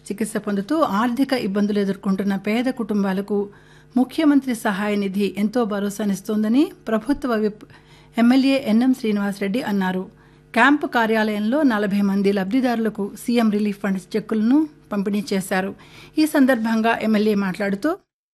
చికిత్స పొందుతూ ఆర్థిక ఇబ్బందులు ఎదుర్కొంటున్న పేద కుటుంబాలకు ముఖ్యమంత్రి సహాయ నిధి ఎంతో భరోసానిస్తోందని ప్రభుత్వ విప్ ఎమ్మెల్యే ఎన్ఎం శ్రీనివాసరెడ్డి అన్నారు క్యాంపు కార్యాలయంలో నలభై మంది లబ్ధిదారులకు సీఎం రిలీఫ్ ఫండ్స్ చెక్కులను పంపిణీ చేశారు ఈ సందర్భంగా ఎమ్మెల్యే మాట్లాడుతూ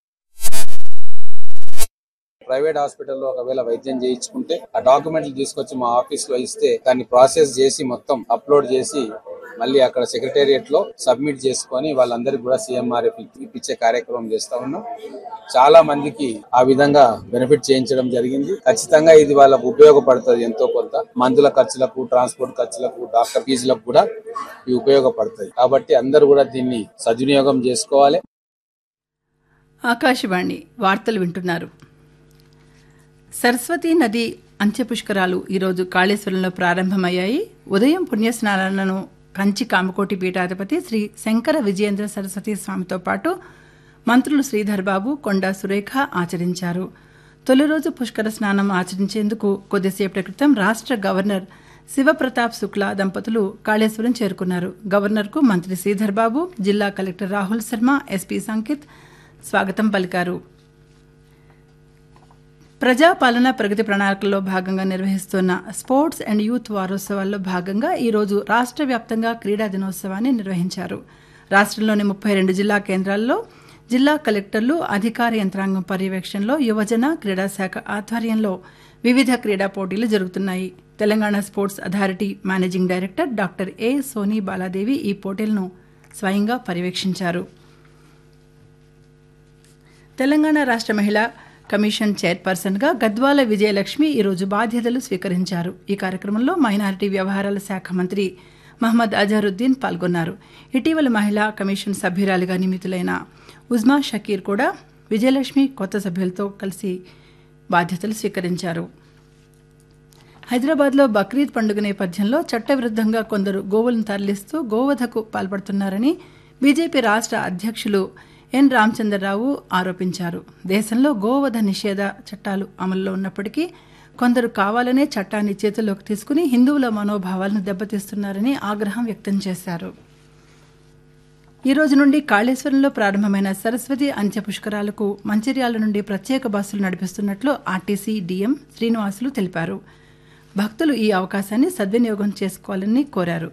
ప్రైవేట్ హాస్పిటల్లో ఒకవేళ వైద్యం చేయించుకుంటే ఆ డాక్యుమెంట్లు తీసుకొచ్చి మా ఆఫీస్ లో ఇస్తే దాన్ని ప్రాసెస్ చేసి మొత్తం అప్లోడ్ చేసి మళ్ళీ అక్కడ సెక్రటేరియట్ లో సబ్మిట్ చేసుకొని వాళ్ళందరికీ కూడా సీఎంఆర్ఎఫ్ ఇప్పించే కార్యక్రమం చేస్తా ఉన్నాం చాలా మందికి ఆ విధంగా బెనిఫిట్ చేయించడం జరిగింది ఖచ్చితంగా ఇది వాళ్ళకు ఉపయోగపడుతుంది ఎంతో కొంత మందుల ఖర్చులకు ట్రాన్స్పోర్ట్ ఖర్చులకు డాక్టర్ ఫీజులకు కూడా ఇది ఉపయోగపడుతుంది కాబట్టి అందరూ కూడా దీన్ని సద్వినియోగం చేసుకోవాలి ఆకాశవాణి వార్తలు వింటున్నారు సరస్వతీ నది అంత్యపుష్కరాలు ఈరోజు కాళేశ్వరంలో ప్రారంభమయ్యాయి ఉదయం పుణ్యస్నానాలను కంచి కామకోటి పీఠాధిపతి శ్రీ శంకర విజయేంద్ర సరస్వతి స్వామితో పాటు మంత్రులు శ్రీధర్ బాబు కొండా సురేఖ ఆచరించారు తొలి రోజు పుష్కర స్నానం ఆచరించేందుకు కొద్దిసేపటి క్రితం రాష్ట్ర గవర్నర్ శివప్రతాప్ శుక్లా దంపతులు కాళేశ్వరం చేరుకున్నారు గవర్నర్కు మంత్రి శ్రీధర్ బాబు జిల్లా కలెక్టర్ రాహుల్ శర్మ ఎస్పీ సంకిత్ స్వాగతం పలికారు ప్రజాపాలన ప్రగతి ప్రణాళికల్లో భాగంగా నిర్వహిస్తున్న స్పోర్ట్స్ అండ్ యూత్ వారోత్సవాల్లో భాగంగా ఈరోజు రాష్ట్ర వ్యాప్తంగా క్రీడా దినోత్సవాన్ని నిర్వహించారు రాష్ట్రంలోని ముప్పై రెండు జిల్లా కేంద్రాల్లో జిల్లా కలెక్టర్లు అధికార యంత్రాంగం పర్యవేక్షణలో యువజన క్రీడా శాఖ ఆధ్వర్యంలో వివిధ క్రీడా పోటీలు జరుగుతున్నాయి Telangana sports authority managing director doctor A Soni Baladevi ఈ పోటీలను స్వయంగా పర్యవేక్షించారు తెలంగాణ రాష్ట్ర మహిళా కమిషన్ చైర్పర్సన్గా గద్వాల విజయలక్ష్మి ఈరోజు బాధ్యతలు స్వీకరించారు ఈ కార్యక్రమంలో మైనారిటీ వ్యవహారాల శాఖ మంత్రి మహమ్మద్ అజహరుద్దీన్ పాల్గొన్నారు ఇటీవల మహిళా కమిషన్ సభ్యురాలిగా నియమితులైన ఉజ్మా షకీర్ కూడా విజయలక్ష్మి కొత్త సభ్యులతో కలిసి బాధ్యతలు స్వీకరించారు హైదరాబాద్లో బక్రీద్ పండుగ నేపథ్యంలో చట్టవిరుద్ధంగా కొందరు గోవులను తరలిస్తూ గోవధకు పాల్పడుతున్నారని బీజేపీ రాష్ట్ర అధ్యక్షులు ఎన్ రామచంద్రరావు ఆరోపించారు దేశంలో గోవధ నిషేధ చట్టాలు అమల్లో ఉన్నప్పటికీ కొందరు కావాలనే చట్టాన్ని చేతుల్లోకి తీసుకుని హిందువుల మనోభావాలను దెబ్బతీస్తున్నారని ఆగ్రహం వ్యక్తం చేశారు ఈ రోజు నుండి కాళేశ్వరంలో ప్రారంభమైన సరస్వతి అంత్య పుష్కరాలకు మంచిర్యాల నుండి ప్రత్యేక బస్సులు నడిపిస్తున్నట్లు ఆర్టీసీ డీఎం శ్రీనివాసులు తెలిపారు భక్తులు ఈ అవకాశాన్ని సద్వినియోగం చేసుకోవాలని కోరారు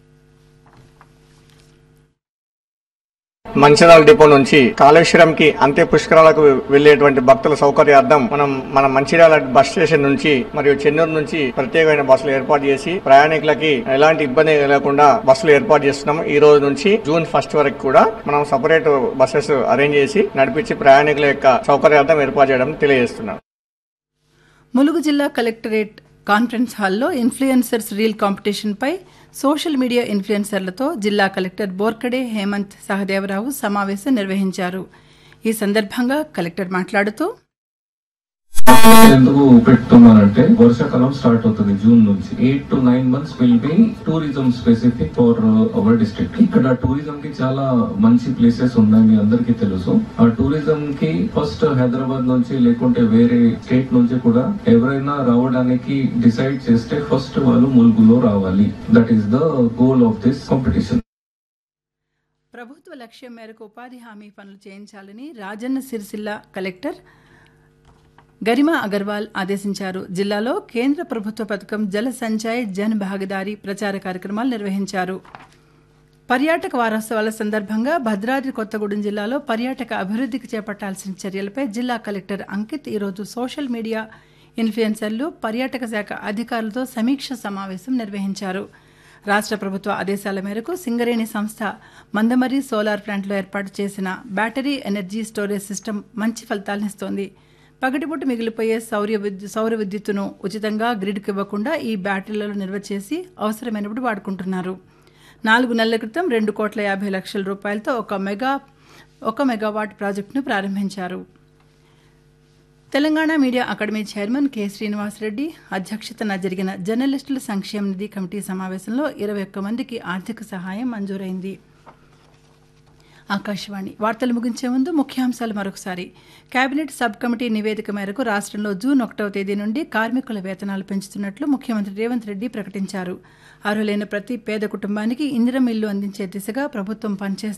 మంచిర్యాల డిపో నుంచి కాళేశ్వరం కి అంత్య పుష్కరాలకు వెళ్లేటువంటి భక్తుల సౌకర్యార్థం మనం మన మంచిర్యాల బస్ స్టేషన్ నుంచి మరియు చెన్నూరు నుంచి ప్రత్యేకమైన బస్సులు ఏర్పాటు చేసి ప్రయాణికులకి ఎలాంటి ఇబ్బంది లేకుండా బస్సులు ఏర్పాటు చేస్తున్నాం ఈ రోజు నుంచి జూన్ ఫస్ట్ వరకు కూడా మనం సపరేట్ బస్సెస్ అరేంజ్ చేసి నడిపించి ప్రయాణికుల యొక్క సౌకర్యార్థం ఏర్పాటు చేయడం తెలియజేస్తున్నాం ములుగు జిల్లా కలెక్టరేట్ కాన్ఫరెన్స్ హాల్లో ఇన్ఫ్లుయెన్సర్స్ రీల్ కాంపిటీషన్పై సోషల్ మీడియా ఇన్ఫ్లుయెన్సర్లతో జిల్లా కలెక్టర్ బోర్కడే హేమంత్ సహదేవరావు సమావేశం నిర్వహించారు ఈ సందర్భంగా కలెక్టర్ మాట్లాడుతూ ఎందుకు పెట్టుతున్నానంటే వర్షాకాలం స్టార్ట్ అవుతుంది జూన్ నుంచి eight to nine months will be tourism specific for our district ఇక్కడ టూరిజం కి చాలా మంచి ప్లేసెస్ ఉన్నాయి మీ అందరికీ తెలుసు ఆ టూరిజం కి ఫస్ట్ హైదరాబాద్ నుంచి లేకుంటే వేరే స్టేట్ నుంచి కూడా ఎవరైనా రావడానికి డిసైడ్ చేస్తే ఫస్ట్ వాళ్ళు ములుగులో రావాలి that is the goal of this competition ప్రభుత్వ లక్ష్యం మేరకు ఉపాధి హామీ పనులు చేయించాలని రాజన్న సిరిసిల్ల కలెక్టర్ గరిమా అగర్వాల్ ఆదేశించారు జిల్లాలో కేంద్ర ప్రభుత్వ పథకం జల సంచయ్ జన్ భాగీదారీ ప్రచార కార్యక్రమాలు నిర్వహించారు పర్యాటక వారోత్సవాల సందర్భంగా భద్రాద్రి కొత్తగూడెం జిల్లాలో పర్యాటక అభివృద్ధికి చేపట్టాల్సిన చర్యలపై జిల్లా కలెక్టర్ అంకిత్ ఈరోజు సోషల్ మీడియా ఇన్ఫ్లుయెన్సర్లు పర్యాటక శాఖ అధికారులతో సమీక్ష సమావేశం నిర్వహించారు రాష్ట్ర ప్రభుత్వ ఆదేశాల మేరకు సింగరేణి సంస్థ మందమరి సోలార్ ప్లాంట్లో ఏర్పాటు చేసిన బ్యాటరీ ఎనర్జీ స్టోరేజ్ సిస్టమ్ మంచి ఫలితాలనిస్తోంది పగటిపూట మిగిలిపోయే సౌర్య విద్యు సౌర విద్యుత్తును ఉచితంగా గ్రిడ్కి ఇవ్వకుండా ఈ బ్యాటరీలలో నిల్వ చేసి అవసరమైనప్పుడు వాడుకుంటున్నారు నాలుగు నెలల క్రితం రెండు కోట్ల యాభై లక్షల రూపాయలతో ఒక మెగా ఒక మెగావాట్ ప్రాజెక్టును ప్రారంభించారు Telangana media academy chairman K Srinivasa Reddy అధ్యక్షతన జరిగిన జర్నలిస్టుల సంక్షేమ నిధి కమిటీ సమావేశంలో ఇరవై ఒక్క మందికి ఆర్థిక సహాయం మంజూరైంది ఆకాశవాణి వార్తలు ముగించే ముందు ముఖ్యాంశాలు మరొకసారి కేబినెట్ సబ్ కమిటీ నివేదిక మేరకు రాష్ట్రంలో జూన్ ఒకటవ తేదీ నుండి కార్మికుల వేతనాలు పెంచుతున్నట్లు ముఖ్యమంత్రి రేవంత్ రెడ్డి ప్రకటించారు అర్హులైన ప్రతి పేద కుటుంబానికి ఇందిరం ఇల్లు అందించే దిశగా ప్రభుత్వం పనిచేస్తుంది